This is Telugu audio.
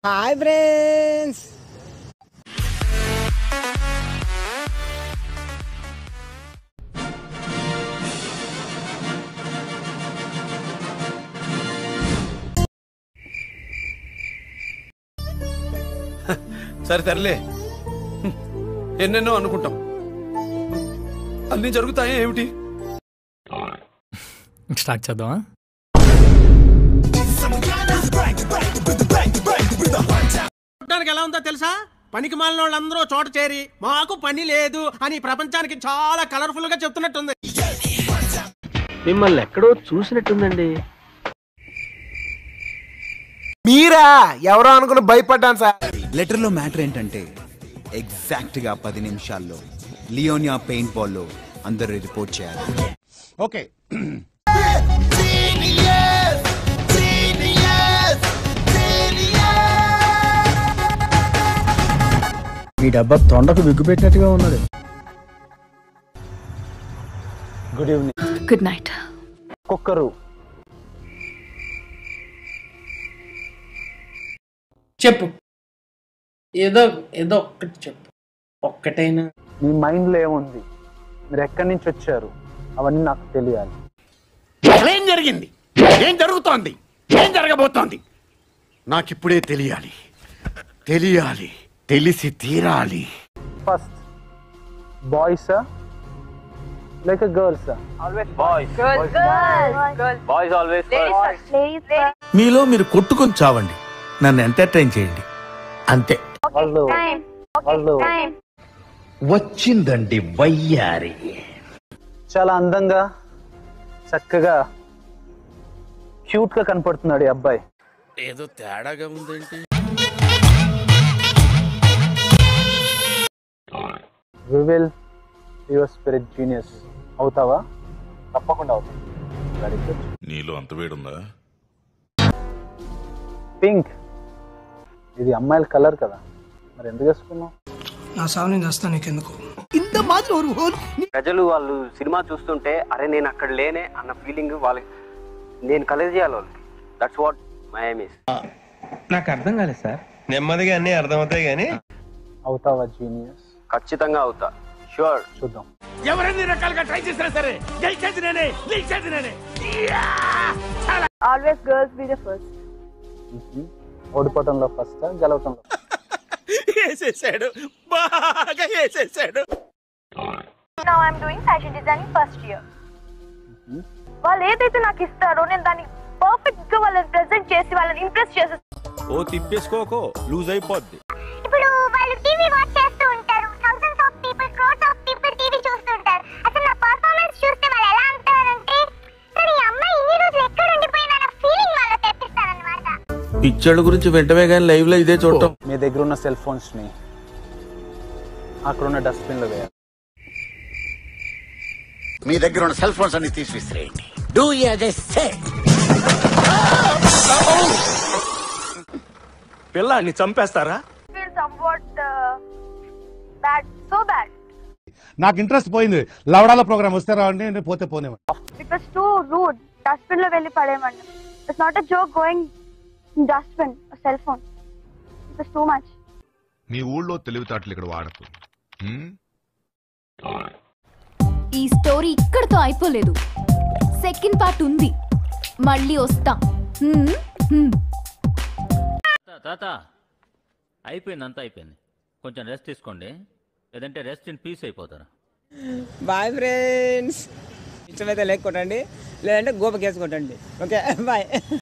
హాయ్ ఫ్రెండ్స్ సరే తరలే ఎన్నెన్నో అనుకుంటాం అన్ని జరుగుతాయి ఏమిటి స్టార్ట్ చేద్దామా చూడడానికి ఎలా ఉందో తెలుసా పనికి మాలిన వాళ్ళందరూ చోట చేరి మాకు పని లేదు అని ప్రపంచానికి చాలా కలర్ఫుల్ గా చెప్తున్నట్టుంది మిమ్మల్ని ఎక్కడో చూసినట్టుందండి మీరా ఎవరో అనుకుని భయపడ్డాను సార్ లెటర్లో మ్యాటర్ ఏంటంటే ఎగ్జాక్ట్ గా పది నిమిషాల్లో లియోనియా పెయింట్ బాల్ లో అందరూ రిపోర్ట్ చేయాలి ఓకే మీ డబ్బా తొండకు విగ్గు పెట్టినట్టుగా ఉన్నది good evening good night cooker చెప్పు ఏదో ఏదో ఒక్కటి చెప్పు ఒక్కటైనా మీ మైండ్ లో ఏముంది మీరు ఎక్కడి నుంచి వచ్చారు అవన్నీ నాకు తెలియాలి ఏం జరిగింది ఏం జరుగుతోంది ఏం జరగబోతోంది నాకిప్పుడే తెలియాలి తెలియాలి తెలిసి తీరాలి ఫస్ట్ బాయ్సా లేక గర్ల్సా మీలో మీరు కొట్టుకొని చావండి నన్ను ఎంటర్టైన్ చేయండి అంతే వాళ్ళు వాళ్ళు వచ్చిందండి వయ్యారి చాలా అందంగా చక్కగా క్యూట్ గా కనపడుతున్నాడు ఈ అబ్బాయి ఏదో తేడాగా ఉందేంటి విల్ యువర్ స్పిరిట్ జీనియస్ అవుతావా తప్పకుండా అవుతావు వెరీ గుడ్ నీలో అంత వేడుందా పింక్ ఇది అమ్మాయిల కలర్ కదా మరి ఎందుకు వేసుకున్నావు నా సావు నేను చేస్తాను నీకెందుకు ప్రజలు వాళ్ళు సినిమా చూస్తుంటే అరే నేను అక్కడ లేనే అన్న ఫీలింగ్ వాళ్ళకి నేను కలగజేయాలి వాళ్ళకి దట్స్ వాట్ మై మిస్ నాకు అర్థం కాలేదు సార్ నెమ్మదిగా అన్ని అర్థమవుతాయి కానీ అవుతావా జీనియస్ ఖచ్చితంగా అవుతా షూర్ చూద్దాం ఎవరెన్ని రకాలుగా ట్రై చేసినా సరే గెలిచేది నేనే గెలిచేది నేనే always girls be the first ఓడిపోవటంలో ఫస్ట్ గెలవటంలో వేసేసాడు బాగా వేసేసాడు now I'm doing fashion designing first year వాళ్ళు ఏదైతే నాకు ఇస్తారో నేను దాన్ని పర్ఫెక్ట్ గా వాళ్ళని ప్రెజెంట్ చేసి వాళ్ళని ఇంప్రెస్ చేసి ఓ తిప్పేసుకోకో లూజ్ అయిపోద్ది ఇప్పుడు వాళ్ళు టీవీ వాచ్ చేస్తూ ఉంటారు thousands of people crores of people TV చూస్తుంటారు అసలు నా పర్ఫార్మెన్స్ చూస్తే వాళ్ళు ఎలా అంటారంటే సరే ఈ అమ్మాయి ఇన్ని రోజులు ఎక్కడ ఉండిపోయినా అన్న ఫీలింగ్ వాళ్ళ తెప్పిస్తారనమాట పిచ్చోళ్ళ గురించి వెంటనే కానీ లైవ్ లో ఇదే చూడటం మీ దగ్గర ఉన్న సెల్ ఫోన్స్ ని అక్కడ ఉన్న డస్ట్బిన్ లో వేయాలి మీ దగ్గర ఉన్న సెల్ ఫోన్స్ అన్ని తీసి విసిరేయండి డూ సే పిల్లాన్ని చంపేస్తారా feel somewhat bad so bad నాకు ఇంట్రెస్ట్ పోయింది లవడాల ప్రోగ్రామ్ వస్తే రావండి నేను పోతే పోనేవాడి it was too rude dustbin లో వెళ్ళి పడేయమండి it's not a joke going dustbin cell phone it was too much మీ ఊళ్ళో తెలివితేటలు ఇక్కడ వాడకు ఈ స్టోరీ ఇక్కడితో అయిపోలేదు సెకండ్ పార్ట్ ఉంది మళ్ళీ వస్తా హ్మ్? హ్మ్. తాత అయిపోయింది అంతా అయిపోయింది కొంచెం రెస్ట్ తీసుకోండి లేదంటే రెస్ట్ ఇన్ పీస్ అయిపోతారు బాయ్ ఫ్రెండ్స్ ఇష్టమైతే లైక్ కొట్టండి లేదంటే గోపకేసి కొట్టండి ఓకే బాయ్